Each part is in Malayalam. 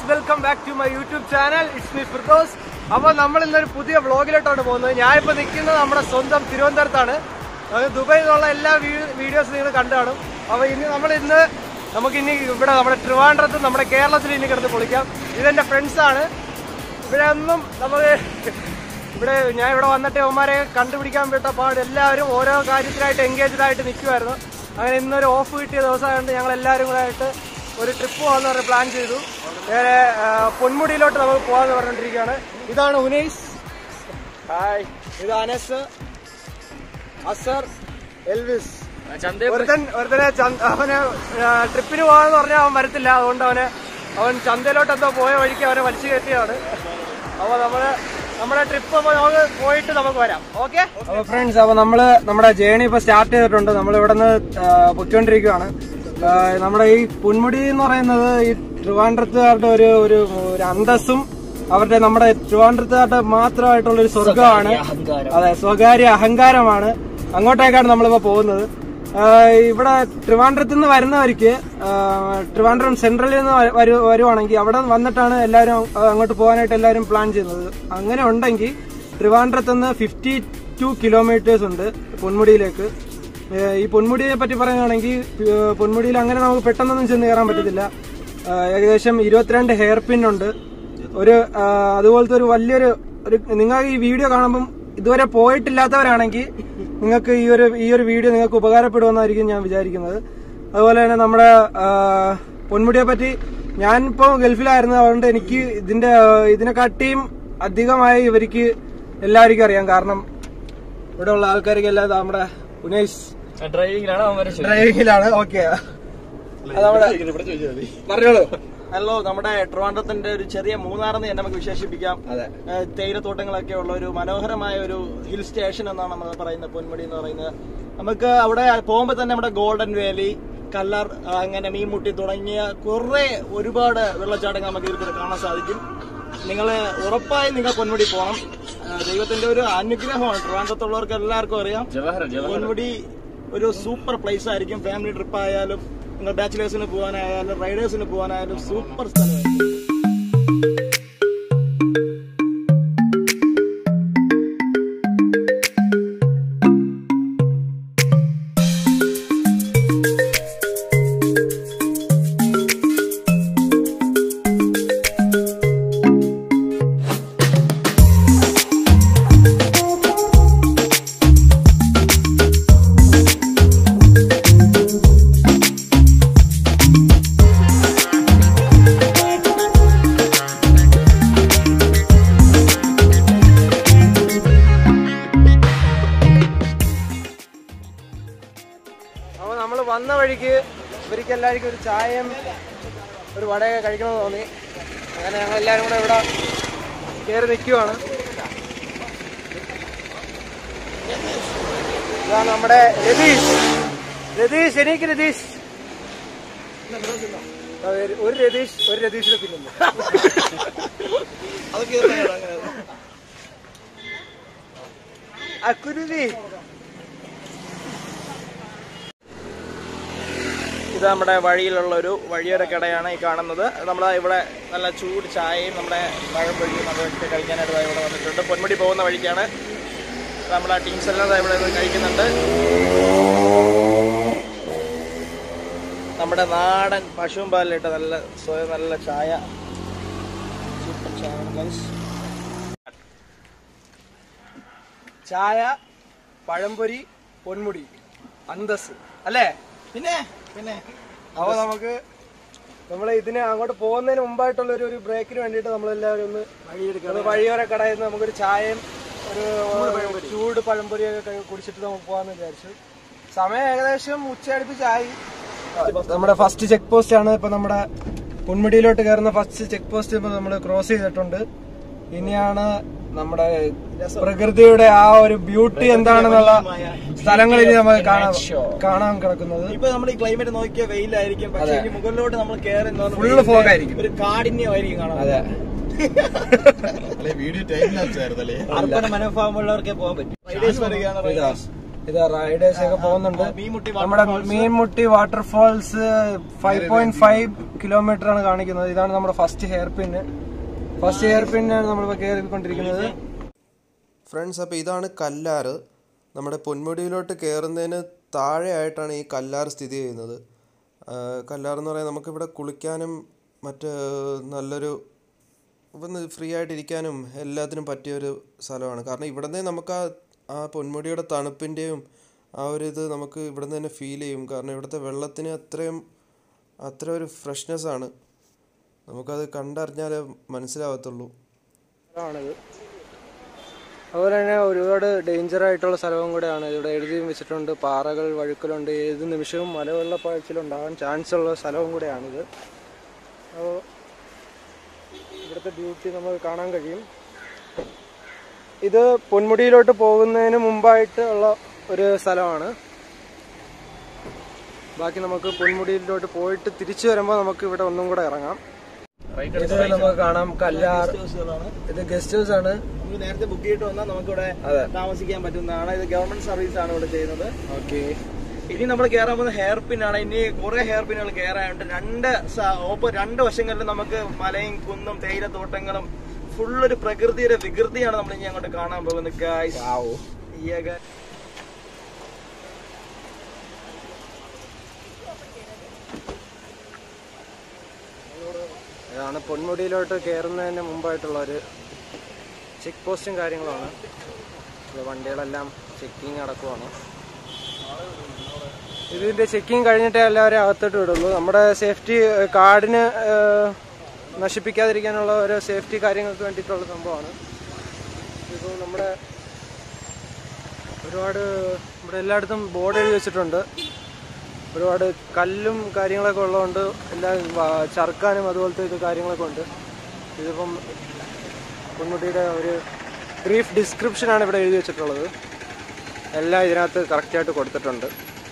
Welcome back to my YouTube channel it's me Firdous അപ്പോൾ നമ്മൾ ഇന്നൊരു പുതിയ വ്ളോഗിലോട്ടാണ് പോകുന്നത് ഞാനിപ്പോൾ നിൽക്കുന്നത് നമ്മുടെ സ്വന്തം തിരുവനന്തപുരത്താണ് അത് ദുബായിൽ നിന്നുള്ള എല്ലാ വീഡിയോസ് നിങ്ങൾ കണ്ടു കാണും അപ്പോൾ ഇനി നമ്മൾ ഇന്ന് നമുക്ക് ഇനി ഇവിടെ നമ്മുടെ ട്രിവാൻഡ്രത്ത് നമ്മുടെ കേരളത്തിൽ ഇനി കിടന്ന് പൊളിക്കാം ഇതെന്റെ ഫ്രണ്ട്സ് ആണ് ഇവിടെ ഒന്നും നമുക്ക് ഇവിടെ ഞാൻ ഇവിടെ വന്നിട്ട് അവന്മാരെ കണ്ടുപിടിക്കാൻ വിട്ട പാട് എല്ലാവരും ഓരോ കാര്യത്തിലായിട്ട് എൻഗേജ്ഡ് ആയിട്ട് നിൽക്കുമായിരുന്നു അങ്ങനെ ഇന്നൊരു ഓഫ് കിട്ടിയ ദിവസമായതുകൊണ്ട് ഞങ്ങൾ എല്ലാവരും കൂടെ ആയിട്ട് ഒരു ട്രിപ്പ് പോകാന്ന് പറഞ്ഞ് പ്ലാൻ ചെയ്തു നേരെ ആ, പൊന്മുടിയിലോട്ട് നമുക്ക് പോകാന്ന് പറഞ്ഞുകൊണ്ടിരിക്കുകയാണ് ഇതാണ് ഉനൈസ് ഹായ് ഇത് അനസ് അസർ എൽവിസ് ഒരുത്തൻ ഒരുത്തനെ ചന്ത- അവന് ട്രിപ്പിന് പോകാന്ന് പറഞ്ഞാൽ അവൻ വരത്തില്ല അതുകൊണ്ട് അവന് അവൻ ചന്തയിലോട്ട് എന്തോ പോയ വഴിക്ക് അവനെ വലിച്ചു കയറ്റിയാണ് അപ്പൊ നമ്മള് നമ്മുടെ ട്രിപ്പ് അപ്പൊ നമുക്ക് പോയിട്ട് നമുക്ക് വരാം ഓക്കെ അപ്പൊ ഫ്രണ്ട്സ് അപ്പൊ നമ്മള് നമ്മുടെ ജേണി ഇപ്പൊ സ്റ്റാർട്ട് ചെയ്തിട്ടുണ്ട് നമ്മൾ ഇവിടെ നിന്ന് പൊയ്ക്കൊണ്ടിരിക്കുകയാണ് ആ, നമ്മുടെ ഈ പൊന്മുടി എന്ന് പറയുന്നത് ഈ ട്രിവാൻഡ്രത്തുകാരുടെ ഒരു ഒരു ഒരു അന്തസ്സും അവരുടെ നമ്മുടെ ട്രിവാൻഡ്രത്തുകാരുടെ മാത്രമായിട്ടുള്ള ഒരു സ്വർഗമാണ് അതെ സ്വകാര്യ അഹങ്കാരമാണ് അങ്ങോട്ടേക്കാണ് നമ്മളിപ്പോ പോകുന്നത് ആ, ഇവിടെ ട്രിവാൻഡ്രത്ത് നിന്ന് വരുന്നവർക്ക് ആ, ട്രിവാൻഡ്രം സെൻട്രലിൽ നിന്ന് വ- വരു- വരുവാണെങ്കിൽ അവിടെ വന്നിട്ടാണ് എല്ലാവരും ആ, അങ്ങോട്ട് പോകാനായിട്ട് എല്ലാവരും പ്ലാൻ ചെയ്യുന്നത് അങ്ങനെ ഉണ്ടെങ്കിൽ ട്രിവാൻഡ്രത്ത് നിന്ന് ഫിഫ്റ്റി ടു കിലോമീറ്റേഴ്സ് ഉണ്ട് പൊന്മുടിയിലേക്ക് ഏ, ഈ പൊന്മുടിയെ പറ്റി പറയുകയാണെങ്കിൽ ഏ, പൊന്മുടിയിൽ അങ്ങനെ നമുക്ക് പെട്ടെന്നൊന്നും ചെന്ന് കയറാൻ പറ്റത്തില്ല ആ, ഏകദേശം ഇരുപത്തിരണ്ട് ഹെയർ പിൻ ഉണ്ട് ഒരു ആ, അതുപോലത്തെ ഒരു വലിയൊരു ഒരു നിങ്ങൾക്ക് ഈ വീഡിയോ കാണുമ്പം ഇതുവരെ പോയിട്ടില്ലാത്തവരാണെങ്കിൽ നിങ്ങൾക്ക് ഈ ഒരു ഈ ഒരു വീഡിയോ നിങ്ങൾക്ക് ഉപകാരപ്പെടുമെന്നായിരിക്കും ഞാൻ വിചാരിക്കുന്നത് അതുപോലെ തന്നെ നമ്മുടെ ആ, പൊന്മുടിയെ പറ്റി ഞാനിപ്പോ ഗൾഫിലായിരുന്നു അതുകൊണ്ട് എനിക്ക് ഇതിന്റെ ആ, ഇതിനെക്കാട്ടിയും അധികമായി ഇവർക്ക് എല്ലാവർക്കും അറിയാം കാരണം ഇവിടെ ഉള്ള ആൾക്കാർക്ക് എല്ലാം നമ്മുടെ ഉനൈസ് ഡ്രൈവിംഗിലാണ് അവൻ ഡ്രൈവിംഗിലാണ് ഓക്കെ പറഞ്ഞോളൂ ഹലോ നമ്മുടെ ട്രിവാൻഡ്രത്തിന്റെ ഒരു ചെറിയ മൂന്നാറെന്ന് തന്നെ നമുക്ക് വിശേഷിപ്പിക്കാം അതെ ഏഹ് തേയിലത്തോട്ടങ്ങളൊക്കെ ഉള്ള ഒരു മനോഹരമായ ഒരു ഹിൽ സ്റ്റേഷൻ എന്നാണ് നമ്മൾ പറയുന്നത് പൊന്മുടി എന്ന് പറയുന്നത് നമുക്ക് അവിടെ പോകുമ്പോൾ തന്നെ നമ്മുടെ ഗോൾഡൻ വേലി കല്ലർ ആ, അങ്ങനെ മീൻമുട്ടി തുടങ്ങിയ കുറെ ഒരുപാട് വെള്ളച്ചാട്ടങ്ങൾ നമുക്ക് ഇതിൽ കൂടെ കാണാൻ സാധിക്കും നിങ്ങൾ ഉറപ്പായും നിങ്ങൾ പൊന്മുടി പോകണം ആ, ദൈവത്തിന്റെ ഒരു അനുഗ്രഹമാണ് ട്രിവാൻഡ്രത്തുള്ളവർക്ക് എല്ലാവർക്കും അറിയാം പൊന്മുടി ഒരു സൂപ്പർ പ്ലേസ് ആയിരിക്കും ഫാമിലി ട്രിപ്പ് ആയാലും നിങ്ങൾ ബാച്ചിലേഴ്സിന് പോകാനായാലും റൈഡേഴ്സിന് പോകാനായാലും സൂപ്പർ സ്ഥലമായിരിക്കും അപ്പൊ നമ്മൾ വന്ന വഴിക്ക് ഇവർക്ക് എല്ലാവർക്കും ഒരു ചായയും ഒരു വടയൊക്കെ കഴിക്കണമെന്ന് തോന്നി അങ്ങനെ ഞങ്ങൾ എല്ലാവരും കൂടെ ഇവിടെ കയറി നിൽക്കുവാണ് ഇതാണ് നമ്മുടെ രതീഷ് രതീഷ് എനിക്ക് രതീഷ് ആ, ഒരു- ഒരു രതീഷ് ഒരു രതീഷിനെ പിന്നുണ്ട് അക്കുരുതി ഇത് നമ്മുടെ വഴിയിലുള്ള ഒരു വഴിയോര കടയാണ് ഈ കാണുന്നത് നമ്മൾ ഇവിടെ നല്ല ചൂട് ചായയും നമ്മുടെ പഴംപൊഴിയും അതൊക്കെ കഴിക്കാനായിട്ട് ദാ ഇവിടെ വന്നിട്ടുണ്ട് പൊന്മുടി പോകുന്ന വഴിക്കാണ് നമ്മുടെ ടീംസ് എല്ലാം ദാ ഇവിടെ നിന്ന് കഴിക്കുന്നുണ്ട് നമ്മുടെ നാടൻ പശുവും പാലിലിട്ട നല്ല സ്വയം നല്ല ചായ സൂപ്പർ ചായ guys. ചായ പഴംപൊരി പൊന്മുടി അന്തസ് അല്ലേ പിന്നെ പിന്നെ അപ്പൊ നമുക്ക് നമ്മള് ഇതിന് അങ്ങോട്ട് പോകുന്നതിന് മുമ്പായിട്ടുള്ള ഒരു ഒരു ബ്രേക്കിന് വേണ്ടിയിട്ട് നമ്മളെല്ലാവരും ഒന്ന് ഒന്ന് വഴിയോര കടയിൽ നിന്ന് നമുക്കൊരു ചായയും ഒരു ചൂട് പഴംപൊരിയൊക്കെ കഴി- കുടിച്ചിട്ട് നമുക്ക് പോകാന്ന് വിചാരിച്ചു സമയം ഏകദേശം ഉച്ചയടുപ്പിച്ചായി നമ്മുടെ ഫസ്റ്റ് ചെക്ക് പോസ്റ്റ് ആണ് ഇപ്പൊ നമ്മുടെ പൊന്മുടിയിലോട്ട് കയറുന്ന ഫസ്റ്റ് ചെക്ക് പോസ്റ്റ് ഇപ്പൊ നമ്മൾ ക്രോസ് ചെയ്തിട്ടുണ്ട് ഇനിയാണ് നമ്മുടെ പ്രകൃതിയുടെ ആ ഒരു ബ്യൂട്ടി എന്താണെന്നുള്ള സ്ഥലങ്ങൾ ഇനി നമുക്ക് കാണാൻ കാണാൻ കിടക്കുന്നത് ഇപ്പൊ നമ്മൾ ഈ ക്ലൈമറ്റ് നോക്കിയ വെയിലായിരിക്കും പക്ഷേ ഇനി മുകളിലോട്ട് നമ്മൾ കയറി Full fog ആയിരിക്കും. ഒരു കാഠിന്യമായിരിക്കും കാണാൻ അതെ വീഡിയോ ടൈം ലാപ്സ് ആയിരുന്നല്ലേ അർപ്പണ മനോഭാവമുള്ളവർക്കേ പോകാൻ പറ്റും റൈഡേഴ്സ് വരികയാണ് ഇതാ റൈഡേഴ്സ് ഇത് റൈഡേഴ്സ് ഒക്കെ പോകുന്നുണ്ട് മീൻമുട്ടി നമ്മുടെ Meenmutti waterfalls five point five kilometre ആണ് കാണിക്കുന്നത് ഇതാണ് നമ്മുടെ ഫസ്റ്റ് ഹെയർ പിന്ന് ഫസ്റ്റ് ഹെയർ പിന്നാണ് നമ്മളിപ്പോ കയറിക്കൊണ്ടിരിക്കുന്നത് ഫ്രണ്ട്സ് അപ്പോൾ ഇതാണ് കല്ലാറ് നമ്മുടെ പൊന്മുടിയിലോട്ട് കയറുന്നതിന് താഴെയായിട്ടാണ് ഈ കല്ലാറ് സ്ഥിതി ചെയ്യുന്നത് ആ, കല്ലാറ് എന്ന് പറയുന്നത് നമുക്കിവിടെ കുളിക്കാനും മറ്റ് നല്ലൊരു ഒന്ന് ഫ്രീ ആയിട്ടിരിക്കാനും എല്ലാത്തിനും പറ്റിയൊരു സ്ഥലമാണ് കാരണം ഇവിടെ നിന്ന് നമുക്ക് ആ ആ പൊന്മുടിയുടെ തണുപ്പിൻ്റെയും ആ ഒരു ഇത് നമുക്ക് ഇവിടെ നിന്ന് തന്നെ ഫീൽ ചെയ്യും കാരണം ഇവിടുത്തെ വെള്ളത്തിന് അത്രയും അത്ര ഒരു ഫ്രഷ്നെസ് ആണ് നമുക്കത് കണ്ടറിഞ്ഞാലേ മനസ്സിലാവത്തുള്ളൂ ആണിത് അതുപോലെ തന്നെ ഒരുപാട് ഡേഞ്ചർ ആയിട്ടുള്ള സ്ഥലവും കൂടെയാണ് ഇവിടെ എഴുതിയും വെച്ചിട്ടുണ്ട് പാറകൾ വഴുക്കലുണ്ട് ഏത് നിമിഷവും മലവെള്ളപ്പാഴ്ചയിലുണ്ടാകാൻ ചാൻസ് ഉള്ള സ്ഥലവും കൂടെയാണിത് അപ്പോൾ ഇവിടുത്തെ ബ്യൂട്ടി നമുക്ക് കാണാൻ കഴിയും ഇത് പൊന്മുടിയിലോട്ട് പോകുന്നതിന് മുമ്പായിട്ട് ഉള്ള ഒരു സ്ഥലമാണ് ബാക്കി നമുക്ക് പൊന്മുടിയിലോട്ട് പോയിട്ട് തിരിച്ചു വരുമ്പോൾ നമുക്ക് ഇവിടെ ഒന്നും കൂടെ ഇറങ്ങാം ഇത് നമുക്ക് കാണാം കല്ലാർ ഇത് ഗസ്റ്റ് ഹൗസ് ആണ് നമുക്ക് നേരത്തെ ബുക്ക് ചെയ്തിട്ട് വന്നാൽ നമുക്കിവിടെ അതെ. താമസിക്കാൻ പറ്റുന്നതാണ് ഇത് ഗവൺമെന്റ് സർവീസ് ആണ് ഇവിടെ ചെയ്യുന്നത് ഓക്കെ ഇനി നമ്മൾ കയറാൻ പോകുന്ന ഹെയർ പിൻ ആണ് ഇനി കുറെ ഹെയർ പിന്നുകൾ കയറാനുണ്ട് രണ്ട് സ- ഓപ്പോ രണ്ട് വശങ്ങളിലും നമുക്ക് മലയും കുന്നും തേയിലത്തോട്ടങ്ങളും ഫുള്ളൊരു പ്രകൃതിയുടെ വികൃതിയാണ് നമ്മൾ ഇനി അങ്ങോട്ട് കാണാൻ പോകുന്നത് ഗായ്സ് ഇതാണ് പൊന്മുടിയിലോട്ട് കയറുന്നതിന് മുമ്പായിട്ടുള്ള ഒരു ചെക്ക് പോസ്റ്റും കാര്യങ്ങളുമാണ് ഇത് വണ്ടികളെല്ലാം ചെക്കിങ് നടക്കുവാണ് ഇതിന്റെ ചെക്കിങ് കഴിഞ്ഞിട്ടേ എല്ലാവരും അകത്തോട്ട് വിടുള്ളൂ നമ്മുടെ സേഫ്റ്റി കാർഡിന് നശിപ്പിക്കാതിരിക്കാനുള്ള ഒരു സേഫ്റ്റി കാര്യങ്ങൾക്ക് വേണ്ടിയിട്ടുള്ള സംഭവമാണ് ഇപ്പോൾ നമ്മുടെ ഒരുപാട് ഇവിടെ എല്ലായിടത്തും ബോർഡ് എഴുതി വെച്ചിട്ടുണ്ട് ഒരുപാട് കല്ലും കാര്യങ്ങളൊക്കെ ഉള്ളതുകൊണ്ട് എല്ലാം വ- ചറുക്കാനും അതുപോലത്തെ ഇത് കാര്യങ്ങളൊക്കെ ഉണ്ട് ഇതിപ്പം പൊന്മുട്ടിയുടെ ഒരു ബ്രീഫ് ഡിസ്ക്രിപ്ഷനാണ് ഇവിടെ എഴുതി വെച്ചിട്ടുള്ളത് എല്ലാം ഇതിനകത്ത് കറക്റ്റായിട്ട് കൊടുത്തിട്ടുണ്ട്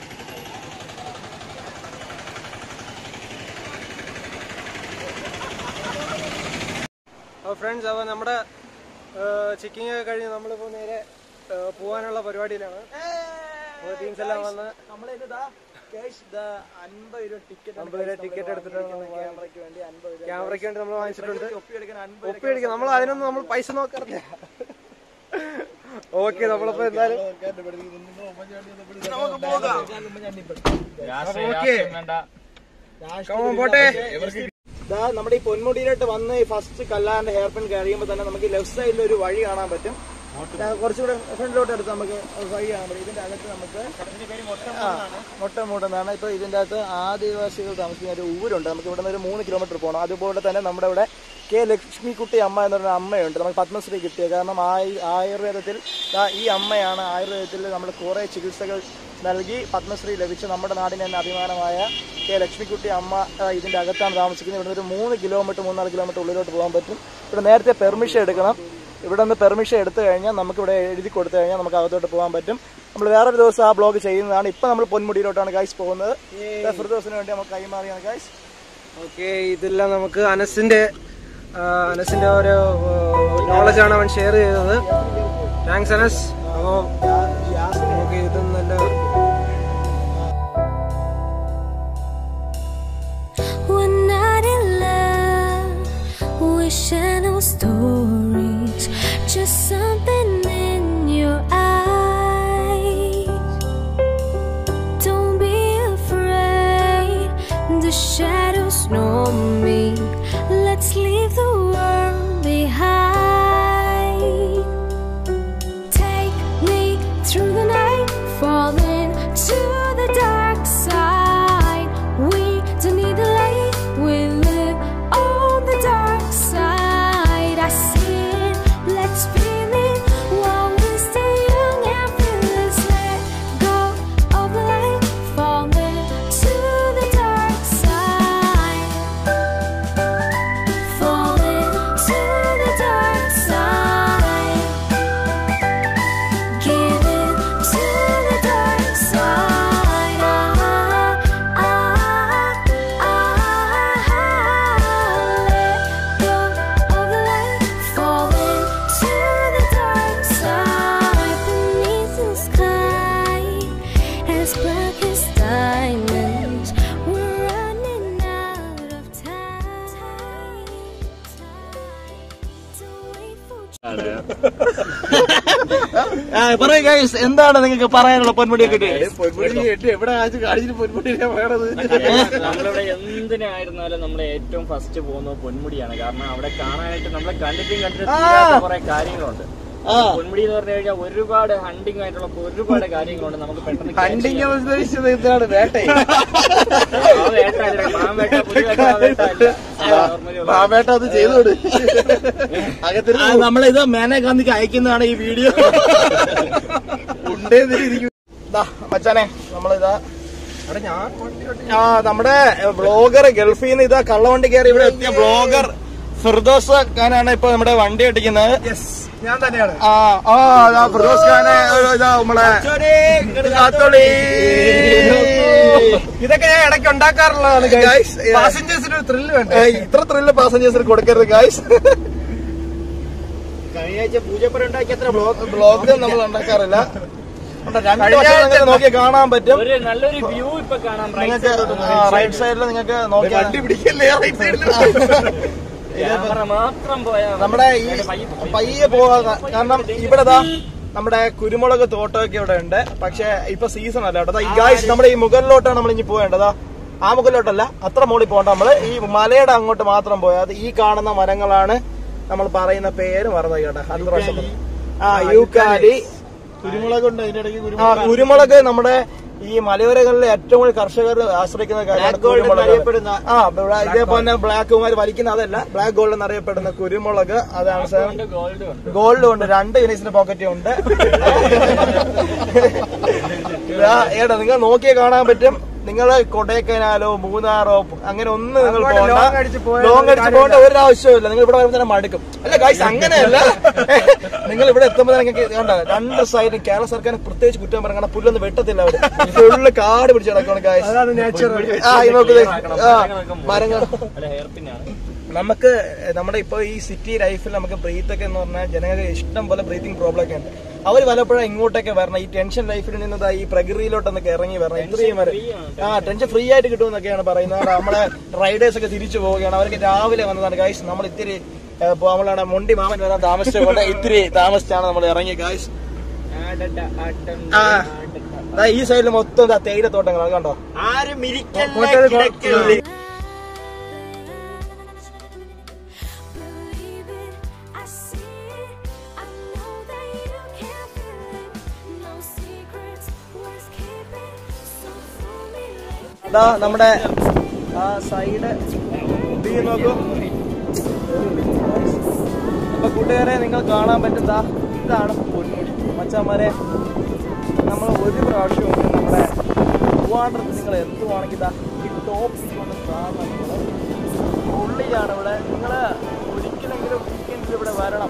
അപ്പോൾ ഫ്രണ്ട്സ് അപ്പോൾ നമ്മുടെ ചെക്കിംഗ് ഒക്കെ കഴിഞ്ഞ് നമ്മളിപ്പോൾ നേരെ ആ, പോകാനുള്ള പരിപാടിയിലാണ് ടീംസ് എല്ലാം വന്ന് നമ്മളിതാ ഗൈസ് ഇതാ അൻപത് രൂപ ടിക്കറ്റ് അമ്പത് രൂപ ടിക്കറ്റ് എടുത്തിട്ടാണ് നമ്മൾ ക്യാമറയ്ക്ക് വേണ്ടി അൻപത് രൂപ ക്യാമറയ്ക്ക് വേണ്ടി നമ്മൾ വാങ്ങിച്ചിട്ടുണ്ട് ഒപ്പിയെടുക്കാൻ അൻപത് ഒപ്പി അടിക്കാം നമ്മൾ അതിനൊന്നും നമ്മൾ പൈസ നോക്കാറില്ല ഓക്കെ നമ്മളിപ്പോ എന്തായാലും നമുക്ക് പോകാം ഓക്കെ പോട്ടെ ദാ നമ്മുടെ ഈ പൊന്മുടിയിലോട്ട് വന്ന് ഈ ഫസ്റ്റ് കല്ലാറിന്റെ ഹെയർ പിൻ കഴിയുമ്പോൾ തന്നെ നമുക്ക് ലെഫ്റ്റ് സൈഡിൽ ഒരു വഴി കാണാൻ പറ്റും ദാ കുറച്ചുകൂടെ ഫ്രണ്ടിലോട്ട് എടുത്ത് നമുക്ക് ഒരു വഴി കാണാൻ പറ്റും ഇതിന്റെ അകത്ത് നമുക്ക് ആ, മൊട്ടമൂടെന്നാണ് ഇപ്പൊ ഇതിന്റെ അകത്ത് ആദിവാസികൾ താമസിക്കുന്ന ഒരു ഊരുണ്ട് നമുക്ക് ഇവിടെ നിന്ന് ഒരു മൂന്ന് കിലോമീറ്റർ പോകണം അതുപോലെ തന്നെ നമ്മുടെ ഇവിടെ കെ ലക്ഷ്മിക്കുട്ടി അമ്മ എന്ന് പറയുന്ന അമ്മയുണ്ട് നമുക്ക് പത്മശ്രീ കിട്ടിയ കാരണം ആയു- ആയുർവേദത്തിൽ ദാ ഈ അമ്മയാണ് ആയുർവേദത്തിൽ നമ്മൾ കുറേ ചികിത്സകൾ നൽകി പത്മശ്രീ ലഭിച്ച നമ്മുടെ നാടിന് തന്നെ അഭിമാനമായ കെ ലക്ഷ്മിക്കുട്ടി അമ്മ ആ, ഇതിന്റെ അകത്താണ് താമസിക്കുന്നത് ഇവിടെ ഒരു മൂന്ന് കിലോമീറ്റർ മൂന്നാല് കിലോമീറ്റർ ഉള്ളിലോട്ട് പോകാൻ പറ്റും ഇവിടെ നേരത്തെ പെർമിഷൻ എടുക്കണം ഇവിടെ നിന്ന് പെർമിഷൻ എടുത്തു കഴിഞ്ഞാൽ നമുക്ക് ഇവിടെ എഴുതി കൊടുത്തു കഴിഞ്ഞാൽ നമുക്ക് അകത്തോട്ട് പോകാൻ പറ്റും നമ്മൾ വേറൊരു ദിവസം ആ ബ്ലോഗ് ചെയ്യുന്നതാണ് ഇപ്പൊ നമ്മൾ പൊന്മുടിയിലോട്ടാണ് ഗൈസ് പോകുന്നത് ഫിർദോസിന് വേണ്ടി നമുക്ക് കൈമാറിയാണ് ഗൈസ് ഓക്കെ ഇതെല്ലാം നമുക്ക് അനസിന്റെ ആ, അനസിന്റെ ഒരു നോളജ് ആണ് അവൻ ഷെയർ ചെയ്തത് താങ്ക്സ് അനസ് അപ്പോൾ നമുക്ക് ഇത് നല്ല One night in love, wishing no stories, just something in your eyes. Don't be afraid, the shadows know me. Let's leave the world behind. Take me through as black as diamonds. We're running out of time. Don't wait for പറയൂ ഗൈസ് എന്താണ് നിങ്ങൾക്ക് പറയാനുള്ള പൊന്മുടിയെ കിട്ടി എവിടെ കാണിച്ചിട്ട് പൊന്മുടിയിലെ വേണത് നമ്മളിവിടെ എന്തിനായിരുന്നാലും നമ്മൾ ഏറ്റവും ഫസ്റ്റ് പോകുന്നത് പൊന്മുടിയാണ് കാരണം അവിടെ കാണാനായിട്ട് നമ്മളെ കണ്ടിട്ടും കണ്ടിട്ടും തീരാത്ത കുറെ കാര്യങ്ങളുണ്ട് പൊന്മുടി എന്ന് പറഞ്ഞു കഴിഞ്ഞാൽ ഒരുപാട് ഹണ്ടിങ് ആയിട്ടുള്ള ഒരുപാട് കാര്യങ്ങളുണ്ട് നമുക്ക് പെട്ടെന്ന് catch ഹണ്ടിങ് ചെയ്യാൻ. ഉദ്ദേശിച്ചത് ഇതാണ് വേട്ട ആ വേട്ട അല്ല, മാവേട്ട, പുലിവേട്ട, ആ വേട്ട അല്ല. Normally ഉള്ള വേട്ട അത് ചെയ്തോട് ആ, നമ്മളിത് മേനകാന്തിക്ക് അയക്കുന്നതാണ് ഈ വീഡിയോ ദാ, മച്ചാനെ നമ്മളിതാ ഞാൻ ആ നമ്മുടെ ബ്ലോഗർ ഗൾഫിൽ നിന്ന് ഇതാ കള്ളവണ്ടി കയറി ഇവിടെ എത്തിയ ബ്ലോഗർ ഫിർദോസ് ഖാനാണ് ഇപ്പൊ നമ്മുടെ വണ്ടി ഓടിക്കുന്നത് യെസ് ഞാൻ തന്നെയാണ് ആ ആ ഇതാ ഫിർദോസ് ഖാനെ ഒരു ഇതാ നമ്മളെ കാത്തോളി. ഇതൊക്കെ ഞാൻ ഇടയ്ക്ക് ഉണ്ടാക്കാറുള്ളതാണ് Guys, yeah. പാസഞ്ചേഴ്സിന് ഒരു ത്രില്ല് വേണ്ട ഏയ്, ഇത്ര ത്രില്ല് പാസഞ്ചേഴ്സിന് കൊടുക്കരുത് ഗായ്സ് കഴിഞ്ഞ ആഴ്ച പൂജപ്പുര ഉണ്ടാക്കി അത്ര ബ്ലോഗ് ബ്ലോഗ് നമ്മൾ ഉണ്ടാക്കാറില്ല ഉണ്ട്, രണ്ട് വശം നിങ്ങൾക്ക് നോക്കി കാണാൻ പറ്റും ഒരു നല്ലൊരു വ്യൂ ഇപ്പൊ കാണാം റൈറ്റ് നിങ്ങൾക്ക് റൈറ്റ് സൈഡിൽ നിങ്ങൾക്ക് നോക്കി വണ്ടി പിടിക്കല്ലേ റൈറ്റ് സൈഡിൽ ക്യാമറ മാത്രം പോയാൽ നമ്മുടെ ഈ പയ്യെ പോവാ കാരണം ഇവിടെ ദാ നമ്മുടെ കുരുമുളക് തോട്ടമൊക്കെ ഇവിടെ ഉണ്ട് പക്ഷെ ഇപ്പൊ സീസൺ അല്ല കേട്ടോ ദാ ഈ ഗായ്സ് നമ്മുടെ ഈ മുകളിലോട്ടാണ് നമ്മൾ ഇനി പോവേണ്ടത് ആ മുകളിലോട്ടല്ല അത്ര മുകളിൽ പോകണ്ട നമ്മള് ഈ മലയുടെ അങ്ങോട്ട് മാത്രം പോയാൽ അത് ഈ കാണുന്ന മരങ്ങളാണ് നമ്മൾ പറയുന്ന പേര് മറന്നു കേട്ടോ അടുത്ത പ്രാവശ്യം പറ. ആ യൂക്കാലി കുരുമുളക് ഉണ്ട് അതിന്റെ ഇടയ്ക്ക് ആ കുരുമുളക് നമ്മുടെ ഈ മലയോരങ്ങളിലെ ഏറ്റവും കൂടുതൽ കർഷകർ ആശ്രയിക്കുന്ന കാര്യമാണ് കുരുമുളക് ആ ബ്ലാ- ഇതേപോലെ തന്നെ ബ്ലാക്ക് കുമാർ വലിക്കുന്ന അതല്ല ബ്ലാക്ക് ഗോൾഡ് എന്നറിയപ്പെടുന്ന കുരുമുളക് അതാണ് സാർ ഗോൾഡ് ഉണ്ട് ഗോൾഡ് ഉണ്ട് രണ്ട് യൂണിസിന്റെ പോക്കറ്റും ഉണ്ട് ഇതാ, ഏടാ നിങ്ങൾ നോക്കിയേ കാണാൻ പറ്റും നിങ്ങൾ കൊടൈക്കനാലോ മൂന്നാറോ അങ്ങനെ ഒന്നും നിങ്ങൾ അങ്ങോട്ട് long അടിച്ച് പോയാൽ ലോങ് അടിച്ച് പോകേണ്ട ഒരു ആവശ്യമില്ല നിങ്ങൾ ഇവിടെ വരുമ്പോൾ തന്നെ മടുക്കും അല്ല ഗൈസ് അങ്ങനെയല്ല നിങ്ങൾ ഇവിടെ എത്തുമ്പോൾ നിങ്ങൾക്ക് കണ്ട രണ്ട് സൈഡും കേരള സർക്കാർ പ്രത്യേകിച്ച് കുറ്റം പറയണം പുല്ലൊന്നും വെട്ടത്തില്ല അവര് ഫുള്ള് കാട് പിടിച്ച് കിടക്കണം ഗൈസ് അതാണ് നേച്ചർ ആ ഈ നോക്ക് ആ മരങ്ങൾ അല്ല ഹെയർ പിന്നാണ് നമുക്ക് നമ്മുടെ ഇപ്പൊ ഈ സിറ്റി ലൈഫിൽ നമുക്ക് ബ്രീത്ത് ഒക്കെ എന്ന് പറഞ്ഞാൽ ജനങ്ങൾക്ക് ഇഷ്ടം പോലെ ബ്രീത്തിങ് പ്രോബ്ലം ഒക്കെ ഉണ്ട് അവർ പലപ്പോഴും ഇങ്ങോട്ടൊക്കെ വരണം ഈ ടെൻഷൻ ലൈഫിൽ നിന്ന് ദാ ഈ പ്രകൃതിയിലോട്ടൊക്കെ ഇറങ്ങി വരണം ഇത്രയും വരെ ആ ടെൻഷൻ ഫ്രീ ആയിട്ട് കിട്ടുമെന്നൊക്കെയാണ് പറയുന്നത് നമ്മളെ റൈഡേഴ്സ് ഒക്കെ തിരിച്ചു പോവുകയാണ് അവർക്ക് രാവിലെ വന്നതാണ് ഗായ്സ് നമ്മൾ ഇത്തിരി ഏ, ഇപ്പൊ നമ്മളാണ് മൊണ്ടി മാമൻ വരാൻ താമസിച്ചുകൊണ്ട് ഇത്തിരി താമസിച്ചാണ് നമ്മൾ ഇറങ്ങി ഗായ്സ് ആ ദാ ഈ സൈഡിൽ മൊത്തം ദാ തേയിലത്തോട്ടങ്ങളാണ് കണ്ടോ ആരും Believe it, I see it. I know that you can feel it. No secrets worth keeping. So fool me like അതാ നമ്മുടെ ആ സൈഡ് നോക്കൂ അപ്പൊ കൂട്ടുകാരെ നിങ്ങൾ കാണാൻ പറ്റുന്ന ഇതാണ് പൊന്മുടി മച്ചാമാരെ നമ്മൾ ഒരു പ്രാവശ്യം നമ്മുടെ വാട്ടർ നിങ്ങൾ എന്തുവാണെങ്കിൽ ഇതാ ഈ ടോപ്പ് കൊണ്ട് കാണണം നിങ്ങൾ ഉള്ളിലാണ് ഇവിടെ നിങ്ങൾ ഒരിക്കലെങ്കിലും വീക്കെൻഡിൽ ഇവിടെ വരണം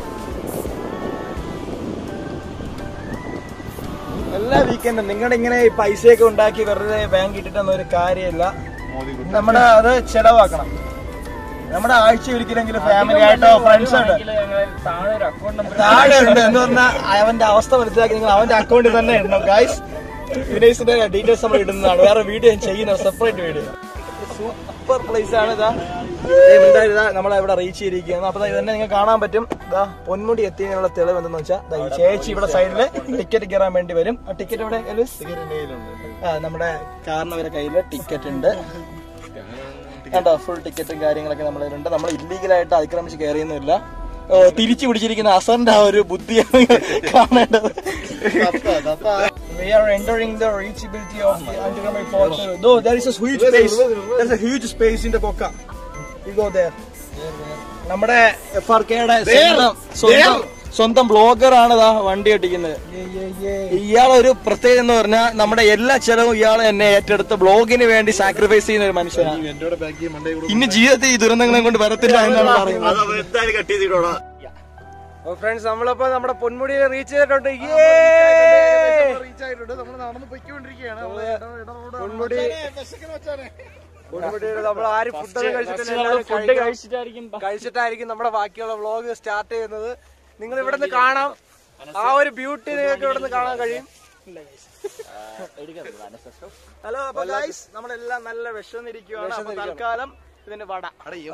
എല്ലാ വീക്കെൻഡും നിങ്ങളുടെ ഇങ്ങനെ ഈ പൈസയൊക്കെ ഉണ്ടാക്കി വെറുതെ ബാങ്ക് ഇട്ടിട്ടൊന്നും ഒരു കാര്യമില്ല നമ്മുടെ അത് ചെലവാക്കണം നമ്മുടെ ആഴ്ച ഒരിക്കലെങ്കിലും ഫാമിലി ആയിട്ടോ ഫ്രണ്ട്സ് ആയിട്ടോ താഴെ ഒരു അക്കൗണ്ട് നമ്പർ താഴെ ഉണ്ട് എന്ന് പറഞ്ഞാൽ അവന്റെ അവസ്ഥ മനസ്സിലാക്കി നിങ്ങൾ അവന്റെ അക്കൗണ്ടിൽ തന്നെ ഇടണം ഗൈസ് വിനേഷിന്റെ ഡീറ്റെയിൽസ് നമ്മൾ ഇടുന്നതാണ് വേറെ വീഡിയോ ഞാൻ ചെയ്യുന്ന സെപ്പറേറ്റ് വീഡിയോ സൂപ്പർ പ്ലേസ് ആണ് ഇതാ ദേ മിണ്ടാതിരി ഇതാ നമ്മളെ ഇവിടെ റീച്ച് ചെയ്തിരിക്കുകയാണ് അപ്പൊ ദാ ഇത് തന്നെ നിങ്ങൾക്ക് കാണാൻ പറ്റും ഇതാ പൊന്മുടി എത്തിയതിനുള്ള തെളിവ് എന്തെന്ന് വെച്ചാൽ ദാ ഈ ചേച്ചി ഇവിടെ സൈഡില് ടിക്കറ്റ് കയറാൻ വേണ്ടി വരും ആ ടിക്കറ്റ് ഇവിടെ എലീസ്? ആ നമ്മുടെ കാറിനവരെ കയ്യില് ടിക്കറ്റ് ഉണ്ട് കണ്ടോ ഫുൾ ടിക്കറ്റും കാര്യങ്ങളൊക്കെ നമ്മുടെ കയ്യിലുണ്ട് നമ്മൾ ഇല്ലീഗലായിട്ട് അതിക്രമിച്ച് കയറിയൊന്നുമില്ല ഓ, തിരിച്ചു പിടിച്ചിരിക്കുന്ന അസറിന്റെ ആ ഒരു ബുദ്ധിയാണ് കാണേണ്ടത് We are entering the reachability of the Antigrami Falls. Though there is a huge space. There's a huge space in the Koka. You go there. നമ്മുടെ എഫ് ആർ കെയുടെ സ്വന്തം സ്വന്തം ബ്ലോഗർ ആണ് ഇതാ വണ്ടി ഓട്ടിക്കുന്നത് ഇയാളൊരു പ്രത്യേകത എന്ന് പറഞ്ഞാൽ നമ്മുടെ എല്ലാ ചെലവും ഇയാൾ എന്നെ ഏറ്റെടുത്ത് ബ്ലോഗിന് വേണ്ടി സാക്രിഫൈസ് ചെയ്യുന്ന ഒരു മനുഷ്യനാണ് ഇനി ജീവിതത്തിൽ ഈ ദുരന്തങ്ങളെ കൊണ്ട് വരത്തില്ല എന്നാണ് പറയുന്നത് ഫ്രണ്ട്സ് നമ്മളിപ്പോ നമ്മുടെ പൊന്മുടി റീച്ച് ചെയ്തിട്ടുണ്ട് പൊന്മുടി പൊന്മുടി നമ്മൾ ആരും ഫുഡ് കഴിച്ചിട്ടില്ല എല്ലാവരും ഫുഡ് കഴിക്കണം. കഴിച്ചിട്ടായിരിക്കും കഴിച്ചിട്ടായിരിക്കും നമ്മുടെ ബാക്കിയുള്ള വ്ളോഗ് സ്റ്റാർട്ട് ചെയ്യുന്നത് നിങ്ങൾ ഇവിടെ നിന്ന് കാണാം ആ ഒരു ബ്യൂട്ടി നിങ്ങൾക്ക് ഇവിടെ നിന്ന് കാണാൻ കഴിയും ഹലോ അപ്പൊ ഗൈസ് നമ്മളെല്ലാം നല്ല വിഷന്നിരിക്കുവാണ് അപ്പൊ തൽക്കാലം ഇതിന്റെ വട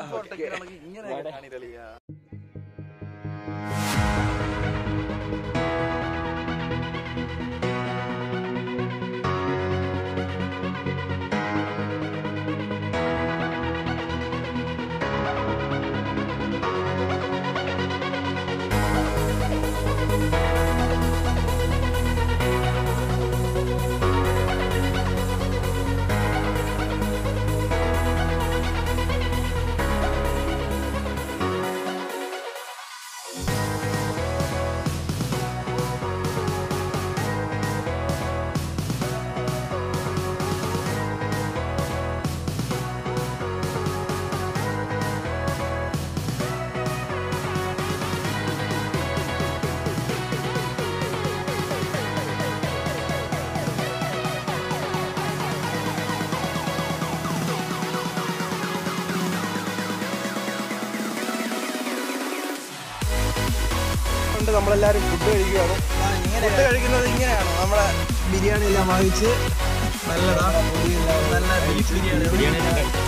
കൊണ്ട് നമ്മളെല്ലാരും ഫുഡ് കഴിക്കുകയാണ് ഫുഡ് കഴിക്കുന്നത് ഇങ്ങനെയാണ് നമ്മളെ ബിരിയാണി എല്ലാം വാങ്ങിച്ച് നല്ലതാ നല്ല ബീഫ് ബിരിയാണി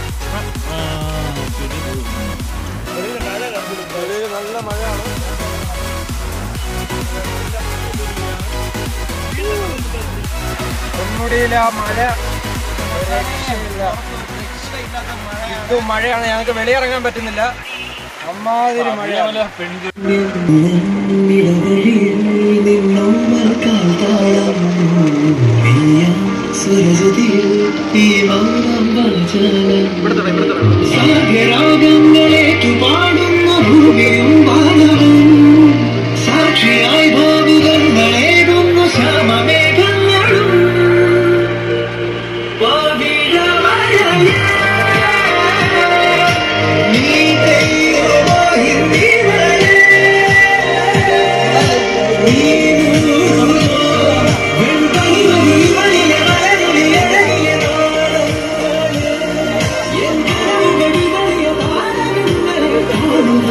ഒരു നല്ല മഴയാണ് പൊന്മുടിയിലെ ആ മഴ ഒരു രക്ഷയില്ല. ഇത് മഴയാണ് ഞങ്ങൾക്ക് വെളിയിറങ്ങാൻ പറ്റുന്നില്ല അമ്മാതിരി മഴയാണ് പാടുന്ന ഭൂമിയും വാനവും സാക്ഷിയായി ഭാവുകങ്ങളേകുന്നു ശ്യാമമേഘങ്ങളും പവിഴമഴയേ, നീ ദൈവമോ ഹിന്ദിമഴയേ, നീ വെൺപനിമണിമണിലെ മലരുളിയെ എൻ കരളുകളിൽ വലിയ താരകങ്ങളെ കാണുന്ന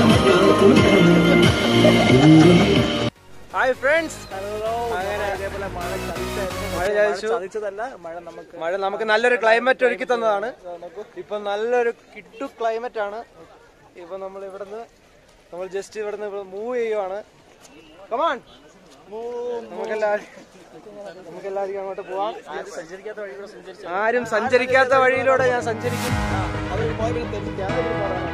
ഹായ് ഫ്രണ്ട്സ് അങ്ങനെ മഴ ചതിച്ചു ചതിച്ചതല്ല മഴ നമുക്ക് മഴ നമുക്ക് നല്ലൊരു ക്ലൈമറ്റ് ഒരുക്കി തന്നതാണ് ഇപ്പൊ നല്ലൊരു കിട്ടു ക്ലൈമറ്റ് ആണ് ഇപ്പൊ നമ്മൾ ഇവിടുന്ന് നമ്മൾ ജസ്റ്റ് ഇവിടുന്ന് മൂവ് ചെയ്യുവാണ് കമാൺ നമുക്കെല്ലാവരും നമുക്കെല്ലാവർക്കും അങ്ങോട്ട് പോവാം സഞ്ചരിക്കാത്ത വഴി കൂടെ സഞ്ചരിച്ചു ആരും സഞ്ചരിക്കാത്ത വഴിയിലൂടെ ഞാൻ സഞ്ചരിക്കും അവർ പോയ പിന്നെ തെറ്റിച്ച് അതൊരു പോരാണ്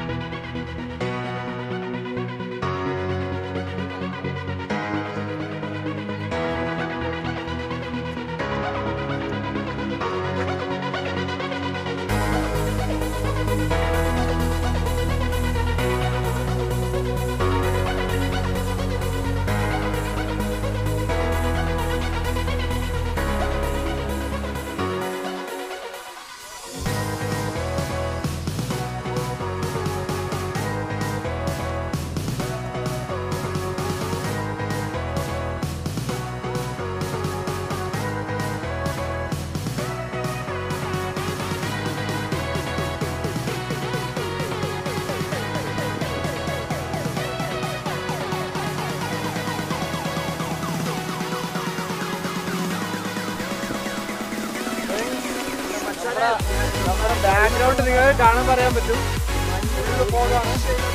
നമ്മുടെ ബാക്ക്ഗ്രൗണ്ട് നിങ്ങൾക്ക് കാണാൻ പറയാൻ പറ്റും ഫുള്ള് പോകാണ്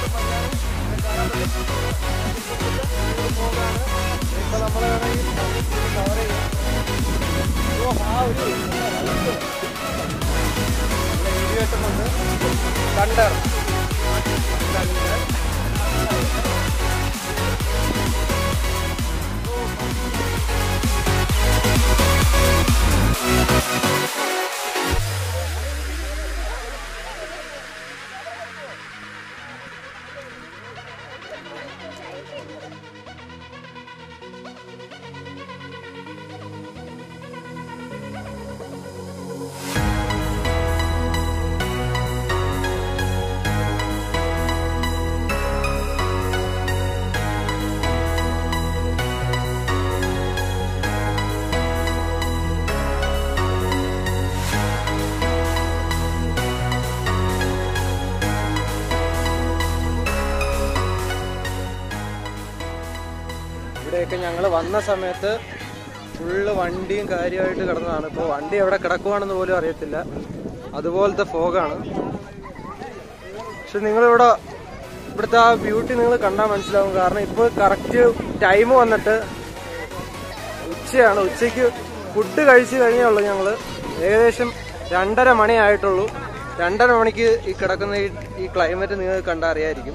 ഇപ്പൊ നമ്മളെ വേണമെങ്കിൽ കവർ ചെയ്യാം ഓ, ആ ഒരു വീഡിയോ കിട്ടുന്നുണ്ട് കണ്ടർ ഇവിടെയൊക്കെ ഞങ്ങൾ വന്ന സമയത്ത് ഫുള്ള് വണ്ടിയും കാര്യമായിട്ട് കിടന്നതാണ് ഇപ്പോൾ വണ്ടി എവിടെ കിടക്കുവാണെന്ന് പോലും അറിയത്തില്ല അതുപോലത്തെ ഫോഗാണ് പക്ഷെ നിങ്ങളിവിടെ ഇവിടുത്തെ ആ ബ്യൂട്ടി നിങ്ങൾ കണ്ടാൽ മനസ്സിലാവും കാരണം ഇപ്പോൾ കറക്റ്റ് ടൈം വന്നിട്ട് ഉച്ചയാണ് ഉച്ചയ്ക്ക് ഫുഡ് കഴിച്ചു കഴിഞ്ഞേ ഉള്ളൂ ഞങ്ങൾ ഏകദേശം രണ്ടര മണിയായിട്ടുള്ളൂ രണ്ടര മണിക്ക് ഈ കിടക്കുന്ന ഈ ഈ ക്ലൈമറ്റ് നിങ്ങൾക്ക് കണ്ടറിയായിരിക്കും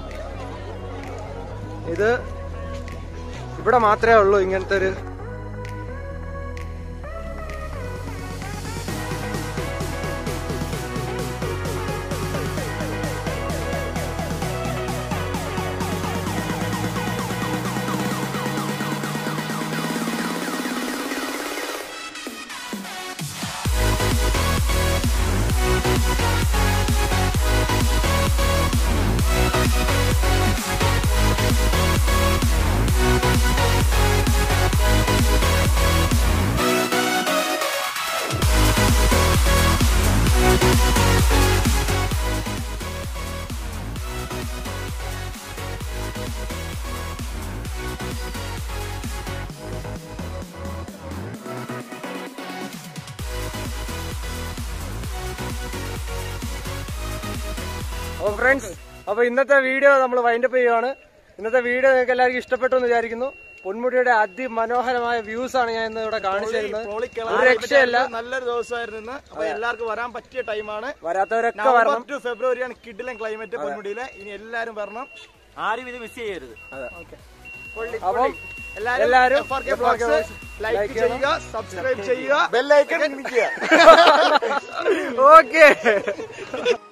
ഇത് ഇവിടെ മാത്രമേ ഉള്ളൂ ഇങ്ങനത്തെ ഒരു അപ്പൊ ഫ്രണ്ട്സ് അപ്പൊ ഇന്നത്തെ വീഡിയോ നമ്മൾ വൈൻഡപ്പ് ചെയ്യുവാണ് ഇന്നത്തെ വീഡിയോ നിങ്ങൾക്ക് എല്ലാവർക്കും ഇഷ്ടപ്പെട്ടു എന്ന് വിചാരിക്കുന്നു പൊന്മുടിയുടെ അതിമനോഹരമായ വ്യൂസ് ആണ് ഞാൻ ഇന്ന് ഇവിടെ കാണിച്ചു തരുന്നത് ഒരു രക്ഷയല്ല നല്ലൊരു ദിവസമായിരുന്നു ഇന്ന് അപ്പൊ എല്ലാവർക്കും വരാൻ പറ്റിയ ടൈമാണ് വരാത്തവരൊക്കെ നവംബർ വരണം ടു ഫെബ്രുവരിയാണ് കിഡിലൻ ക്ലൈമറ്റ് പൊന്മുടിയിലെ ഇനി എല്ലാരും വരണം ആരും ഇത് മിസ് ചെയ്യരുത് അപ്പം എല്ലാരും എല്ലാരും FRK FRK Vlogs Vlogs like like ചെയ്യുക സബ്സ്ക്രൈബ് ചെയ്യുക ബെല്ലൈക്കൺ ഓക്കെ